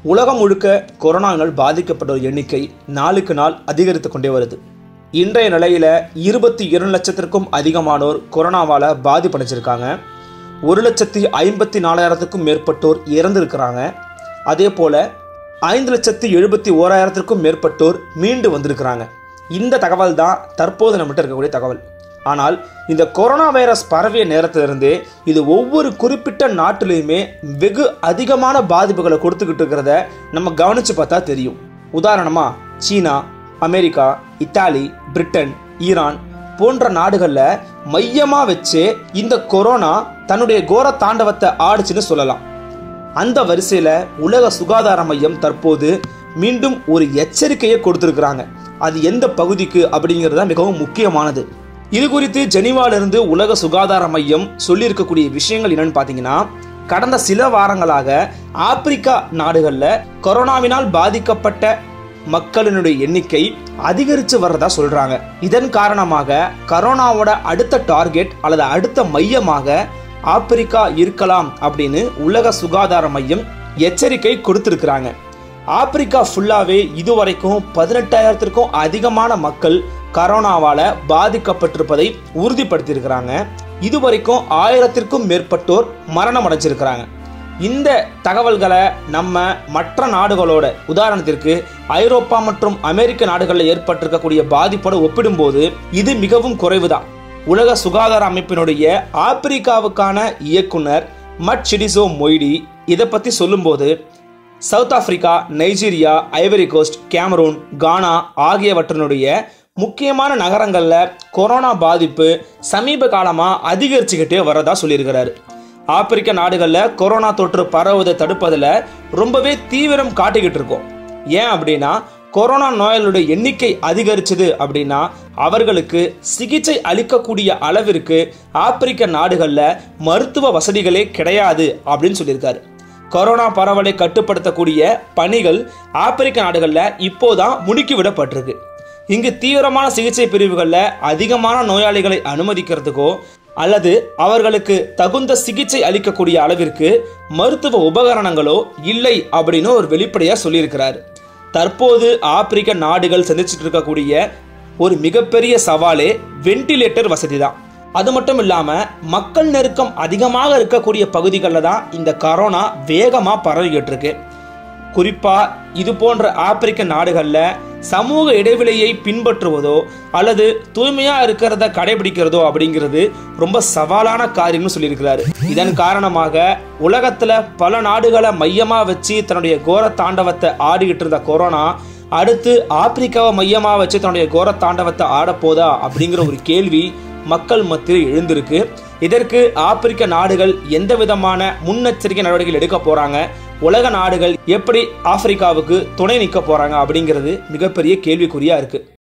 உலகம் முழுக்க கொரோனாவினால் பாதிக்கப்பட்டோர் எண்ணிக்கை நாளுக்கு நாள் அதிகரித்து கொண்டே வருது இன்றைய நிலையில் இருபத்தி இரண்டு லட்சத்திற்கும் அதிகமானோர் கொரோனாவால் பாதிப்படைஞ்சிருக்காங்க ஒரு லட்சத்தி ஐம்பத்தி நாலாயிரத்துக்கும் மேற்பட்டோர் இறந்திருக்கிறாங்க அதே போல் ஐந்து லட்சத்தி எழுபத்தி ஓராயிரத்திற்கும் மேற்பட்டோர் மீண்டு வந்திருக்கிறாங்க இந்த தகவல் தான் தற்போது நம்மகிட்ட இருக்கக்கூடிய தகவல் ஆனால் இந்த கொரோனா வைரஸ் பரவிய நேரத்திலிருந்தே இது ஒவ்வொரு குறிப்பிட்ட நாட்டிலையுமே வெகு அதிகமான பாதிப்புகளை கொடுத்துக்கிட்டு இருக்கிறத நம்ம கவனித்து பார்த்தா தெரியும் உதாரணமாக சீனா அமெரிக்கா இத்தாலி பிரிட்டன் ஈரான் போன்ற நாடுகளில் மையமாக வச்சு இந்த கொரோனா தன்னுடைய கோர தாண்டவத்தை ஆடுச்சுன்னு சொல்லலாம் அந்த வரிசையில் உலக சுகாதார மையம் தற்போது மீண்டும் ஒரு எச்சரிக்கையை கொடுத்துருக்குறாங்க அது எந்த பகுதிக்கு அப்படிங்கிறது தான் மிகவும் முக்கியமானது இது குறித்து ஜெனீவாலிருந்து உலக சுகாதார மையம் சொல்லியிருக்கக்கூடிய விஷயங்கள் என்னன்னு பார்த்தீங்கன்னா கடந்த சில வாரங்களாக ஆப்பிரிக்கா நாடுகளில் கொரோனாவினால் பாதிக்கப்பட்ட மக்களினுடைய எண்ணிக்கை அதிகரித்து வர்றதா சொல்றாங்க இதன் காரணமாக கரோனாவோட அடுத்த டார்கெட் அல்லது அடுத்த மையமாக ஆப்பிரிக்கா இருக்கலாம் அப்படின்னு உலக சுகாதார மையம் எச்சரிக்கை கொடுத்திருக்கிறாங்க ஆப்பிரிக்கா ஃபுல்லாவே இதுவரைக்கும் பதினெட்டாயிரத்திற்கும் அதிகமான மக்கள் கரோனாவால பாதிக்கப்பட்டிருப்பதை உறுதிப்படுத்தியிருக்கிறாங்க இதுவரைக்கும் ஆயிரத்திற்கும் மேற்பட்டோர் மரணம் அடைஞ்சிருக்கிறாங்க இந்த தகவல்களை நம்ம மற்ற நாடுகளோட உதாரணத்திற்கு ஐரோப்பா மற்றும் அமெரிக்க நாடுகளில் ஏற்பட்டிருக்கக்கூடிய பாதிப்போடு ஒப்பிடும்போது இது மிகவும் குறைவுதான் உலக சுகாதார அமைப்பினுடைய ஆப்பிரிக்காவுக்கான இயக்குனர் மட்சிடிசோ மொய்டி இதை பற்றி சொல்லும்போது South Africa Nigeria Ivory Coast Cameroon Ghana ஆகியவற்றினுடைய முக்கியமான நகரங்களில் கொரோனா பாதிப்பு சமீப காலமாக அதிகரிச்சுக்கிட்டே வரதா சொல்லியிருக்கிறாரு ஆப்பிரிக்க நாடுகளில் கொரோனா தொற்று பரவுவதை தடுப்பதில் ரொம்பவே தீவிரம் காட்டிக்கிட்டு இருக்கோம் ஏன் அப்படின்னா கொரோனா நோயாளிகளுடைய எண்ணிக்கை அதிகரிச்சது அப்படின்னா அவர்களுக்கு சிகிச்சை அளிக்கக்கூடிய அளவிற்கு ஆப்பிரிக்க நாடுகளில் மருத்துவ வசதிகளே கிடையாது அப்படின்னு சொல்லியிருக்காரு கொரோனா பரவலை கட்டுப்படுத்தக்கூடிய பணிகள் ஆப்பிரிக்க நாடுகளில் இப்போதான் முடுக்கி விடப்பட்டிருக்கு இங்கு தீவிரமான சிகிச்சை பிரிவுகளில் அதிகமான நோயாளிகளை அனுமதிக்கிறதுக்கோ அல்லது அவர்களுக்கு தகுந்த சிகிச்சை அளிக்கக்கூடிய அளவிற்கு மருத்துவ உபகரணங்களோ இல்லை அப்படின்னு ஒரு வெளிப்படையாக சொல்லியிருக்கிறாரு தற்போது ஆப்பிரிக்க நாடுகள் சந்திச்சுட்டு இருக்கக்கூடிய ஒரு மிகப்பெரிய சவாலே வென்டிலேட்டர் வசதி தான் அது மட்டும் இல்லாமல் மக்கள் நெருக்கம் அதிகமாக இருக்கக்கூடிய பகுதிகளில் தான் இந்த கரோனா வேகமாக பரவிக்கிட்டு இருக்கு குறிப்பாக இது போன்ற ஆப்பிரிக்க நாடுகளில் சமூக இடைவெளியை பின்பற்றுவதோ அல்லது தூய்மையாக இருக்கிறத கடைபிடிக்கிறதோ அப்படிங்கிறது ரொம்ப சவாலான காரியம்னு சொல்லியிருக்கிறாரு இதன் காரணமாக உலகத்தில் பல நாடுகளை மையமாக வச்சு தன்னுடைய கோர தாண்டவத்தை ஆடிக்கிட்டு இருந்த கொரோனா அடுத்து ஆப்பிரிக்காவை மையமாக வச்சு தன்னுடைய கோர தாண்டவத்தை ஆடப்போதா அப்படிங்கிற ஒரு கேள்வி மக்கள் மத்தியில் எழுந்திருக்கு இதற்கு ஆப்பிரிக்க நாடுகள் எந்த விதமான முன்னெச்சரிக்கை நடவடிக்கைகள் எடுக்க போறாங்க உலக நாடுகள் எப்படி ஆப்பிரிக்காவுக்கு துணை நிற்க போறாங்க அப்படிங்கிறது மிகப்பெரிய கேள்விக்குறியா இருக்கு